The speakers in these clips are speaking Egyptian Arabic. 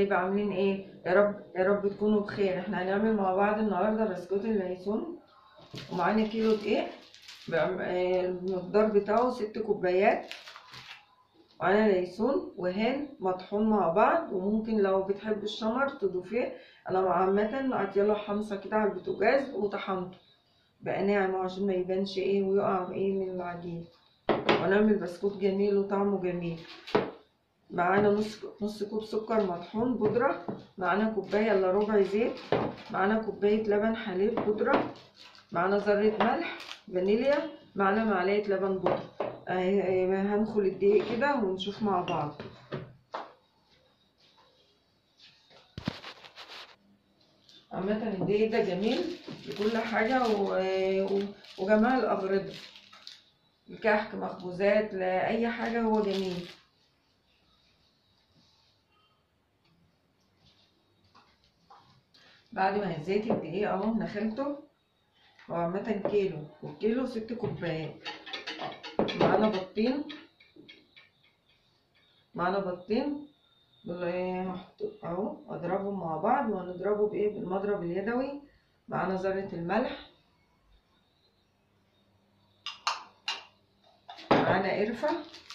حبايبي عاملين ايه يا رب يا رب تكونوا بخير احنا هنعمل مع بعض النهارده بسكوت الليسون ومعانا كيلو دقيق بعم- آه، المقدار بتاعه ست كوبايات معانا ليسون وهان مطحون مع بعض وممكن لو بتحب الشمر تضيفيه انا عامه عطيله حمصه كده على البوتاجاز وطحنته بقى ناعم عشان ما يبانش ايه ويقع ايه من العجين ونعمل بسكوت جميل وطعمه جميل معانا نص نص كوب سكر مطحون بودرة معانا كوباية الا ربع زيت معانا كوباية لبن حليب بودرة معانا ذرة ملح فانيليا معانا معلقة لبن بودرة آه، آه، هندخل الدقيق كده ونشوف مع بعض عامة الدقيق ده جميل لكل حاجة و- و- وجميع الأغرضة الكحك مخبوزات لأي حاجة هو جميل بعد ما هزيت الدقيق اهو نخلته هو عامة كيلو والكيلو ست كوبايات معانا بطين معانا بطين بال- محطوط اهو اضربهم مع بعض وهنضربه بايه بالمضرب اليدوي معانا ذرة الملح معانا قرفة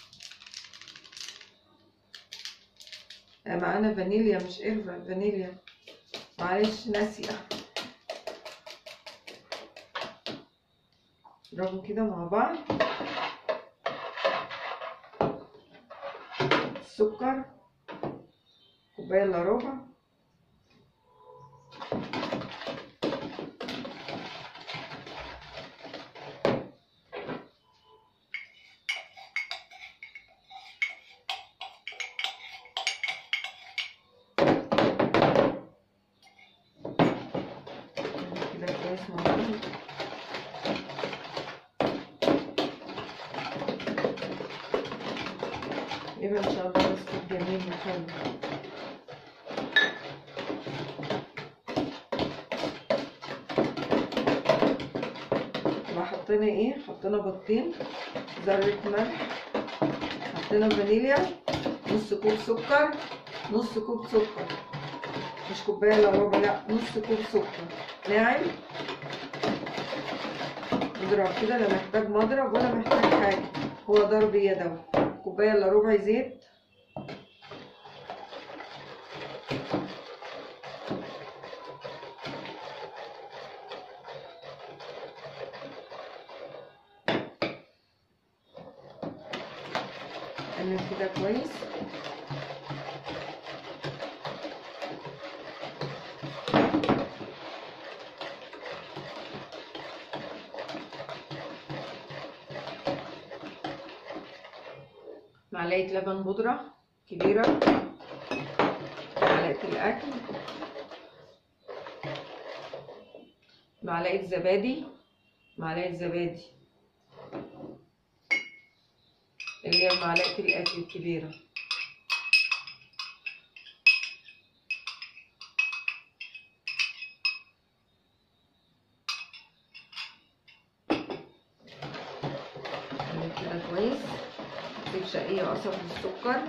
آه، معانا فانيليا مش قرفة فانيليا معلش ناسية نضربهم كده مع بعض السكر كوباية الا ربع كده كويس موجود يبقى ان شاء الله بسكوت جميل وحلو يبقى حطينا ايه حطينا بيضتين ذرة ملح حطينا فانيليا نص كوب سكر نص كوب سكر مش كوباية الا ربع لا نص كوب سكر ناعم نضرب كده لا محتاج مضرب ولا محتاج حاجة هو ضرب يدوي كوباية الا ربع زيت نقلب كده كويس معلقة لبن بودرة كبيرة معلقة الأكل معلقة زبادي معلقة زبادي اللي هي معلقة الأكل الكبيرة نقلب كده كويس نسيب شقية قصب بالسكر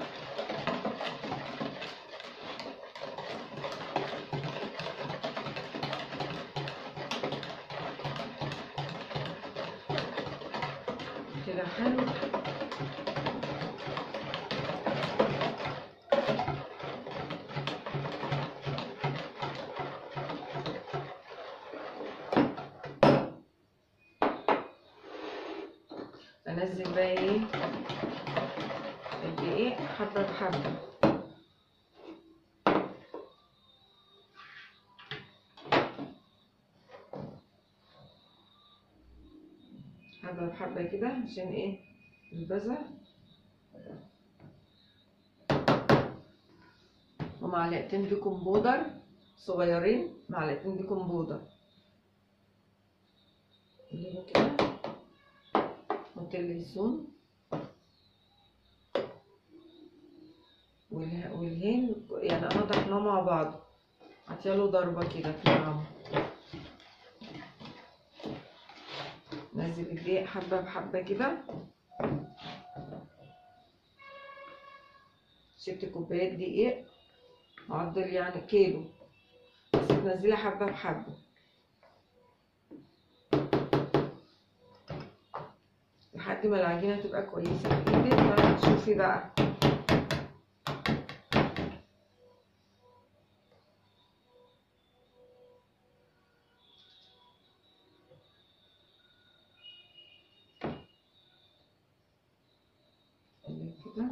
كده حلو انزل بقى ايه الدقيق حبه بحبه حبه بحبه كده عشان ايه البذر ومعلقتين بيكنج بودر صغيرين معلقتين بيكنج بودر نجيبه كده نحط الليسون والها- والهين يعني انا طحناه مع بعض عطيله ضربة كده في العمر نزل الدقيق حبة بحبة كده ست كوبايات دقيق معدل يعني كيلو بس تنزلي حبة بحبة لحد ما العجينة تبقى كويسة في ايدك شوفي بقى كده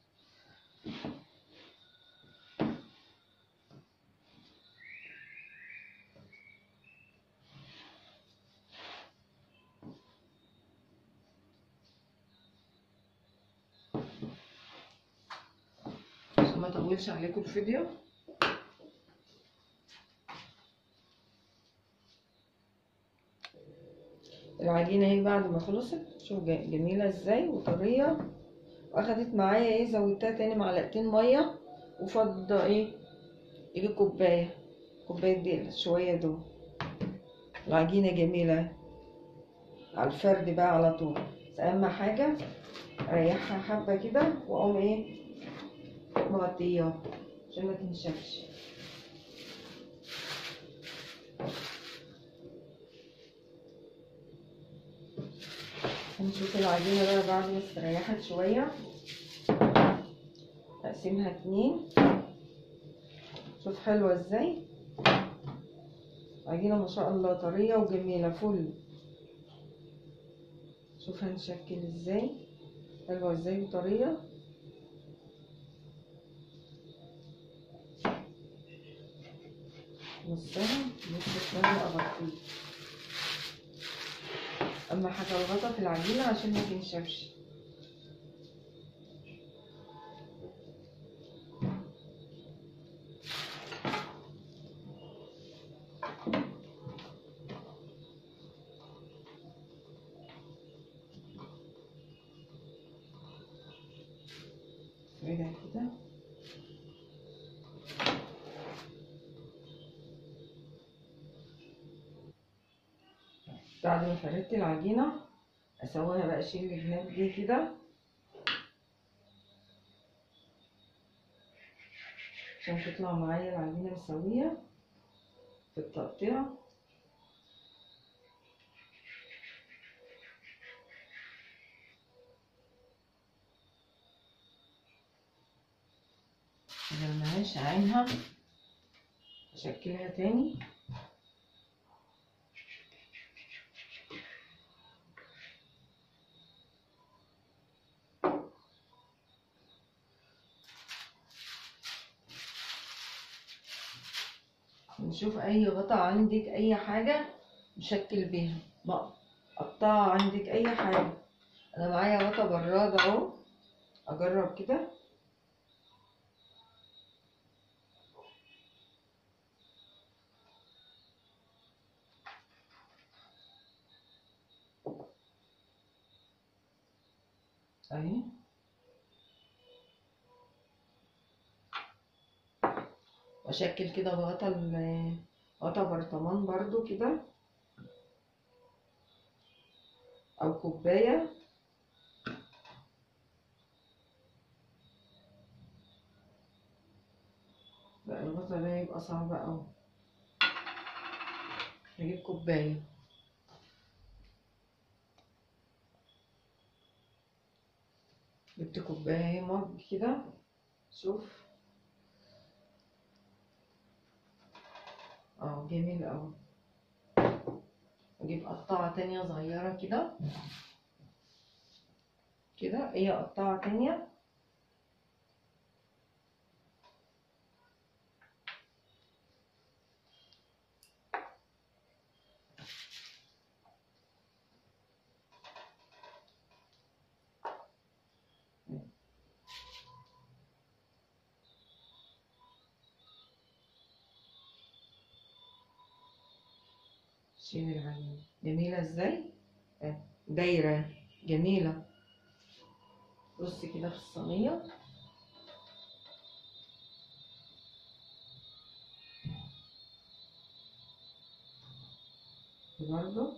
عشان ما اطولش عليكم الفيديو العجينة اهي بعد ما خلصت شوف جميلة ازاي وطرية واخدت معايا ايه زودتها تاني معلقتين مية وفض ايه يجي كوباية كوباية دي شوية دول العجينة جميلة على الفرد بقى على طول بس اهم حاجة اريحها حبة كده واقوم ايه مغطياها عشان ما تنشفش هنشوف العجينة بقى بعد ما استريحت شوية اقسمها اتنين شوف حلوة ازاي عجينة ما شاء الله طرية وجميلة فل شوف هنشكل ازاي حلوة ازاي وطرية نصها نص التاني اغطيه اهم حاجه الغطا في العجينه عشان ما تنشفش رجع كده بعد ما فردت العجينة اسويها بقى اشيل الجناب دي كده عشان تطلع معايا العجينة مسوية في التقطيع ملهاش عينها اشكلها تاني نشوف اي غطا عندك اي حاجة نشكل بيها بقى قطعة عندك اي حاجة انا معايا غطا براد اهو اجرب كده اهي واشكل كده بغطا ال- غطا برطمان برضو كده او كوباية لا الغطا ده يبقى صعب اوي نجيب كوباية جبت كوباية اهي مج كده شوف اه جميل اوي اجيب قطعة تانية صغيرة كده كده هي قطعة تانية شيل العجينة جميلة ازاي آه، دايرة جميلة بص كده في الصينية برضو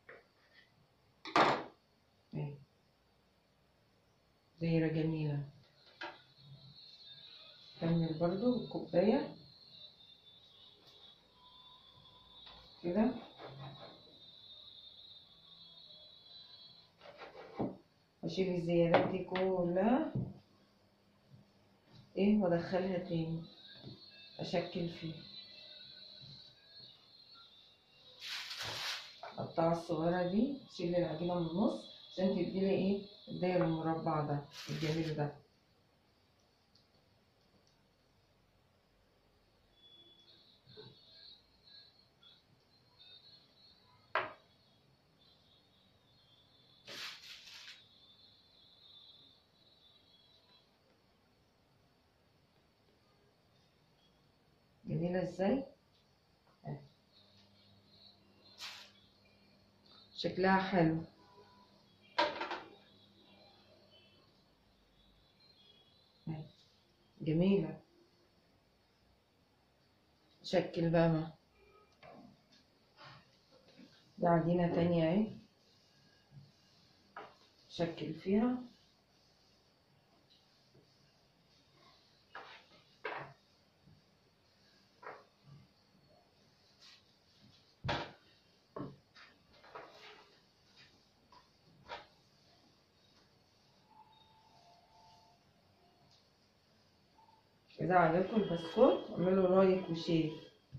اهي. دايرة جميلة برضو كوباية كده واشيل الزيادات دي كلها ايه وادخلها تاني اشكل فيه القطعة الصغيرة دي شيل العجينة من النص عشان تديلي ايه الداير المربع ده الجميل ده جميلة ازاي أهي. شكلها حلو أهي. جميلة شكل بقى ما دي عجينة تانية اهي شكل فيها إذا عجبكم البسكوت اعملوا لايك وشير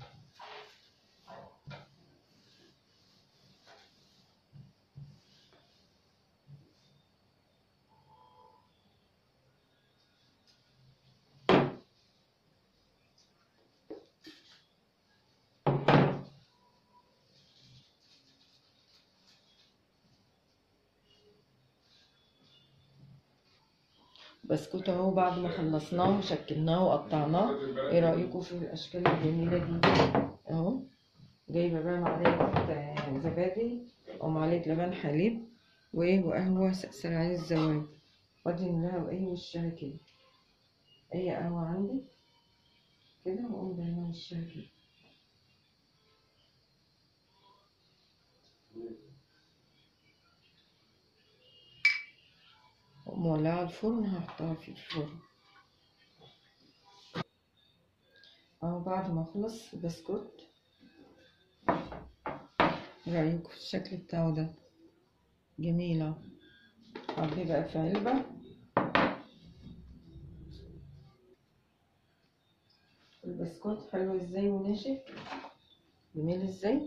بسكوت اهو بعد ما خلصناه وشكلناه وقطعناه ايه رأيكم في الاشكال الجميلة دي اهو جايبة بقى معلقة زبادي او معلقة لبن حليب وايه وقهوة سقسر عليه الزوايا وادهن لها باي وشها كده اي قهوة عندي كده واقوم دهنها وشها كده مولعة الفرن هحطها في الفرن اهو بعد ما اخلص البسكوت ايه رأيكم في الشكل بتاعه ده جميلة حطيه بقى في علبة البسكوت حلو ازاي وناشف جميل ازاي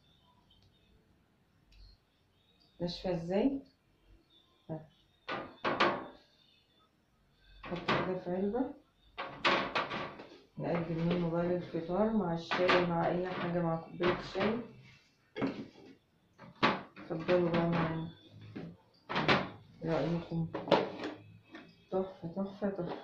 ناشفة ازاي حط كده في علبة نقدم منه بقى للفطار مع الشاي مع أي حاجة مع كوباية شاي اتفضلوا بقى معانا إيه رأيكم تحفة تحفة تحفة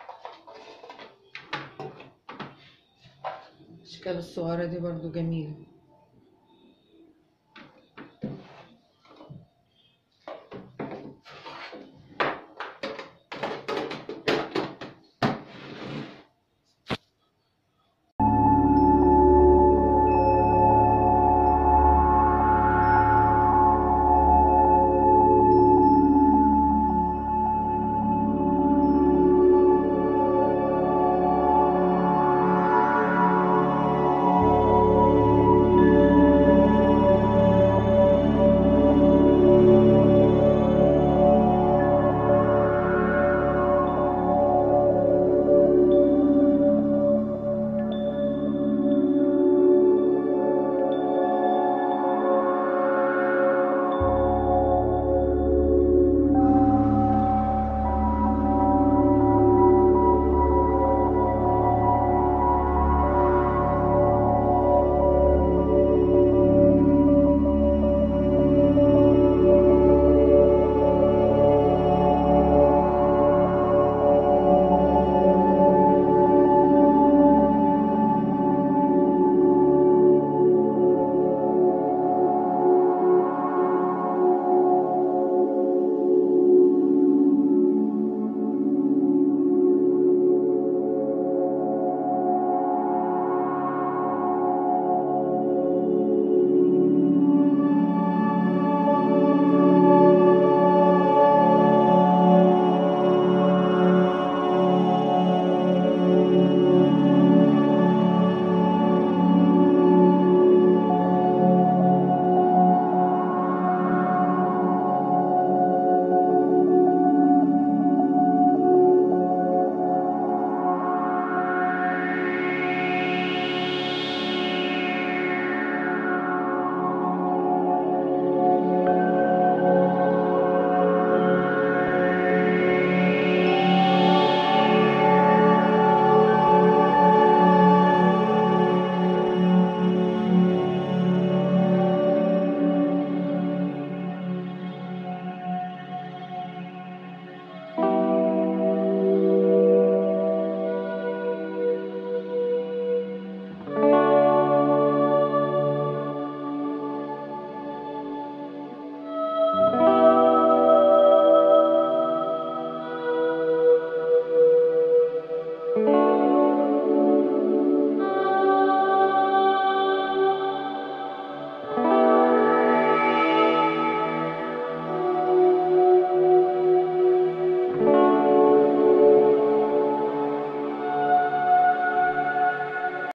الأشكال الصغيرة دي برضو جميلة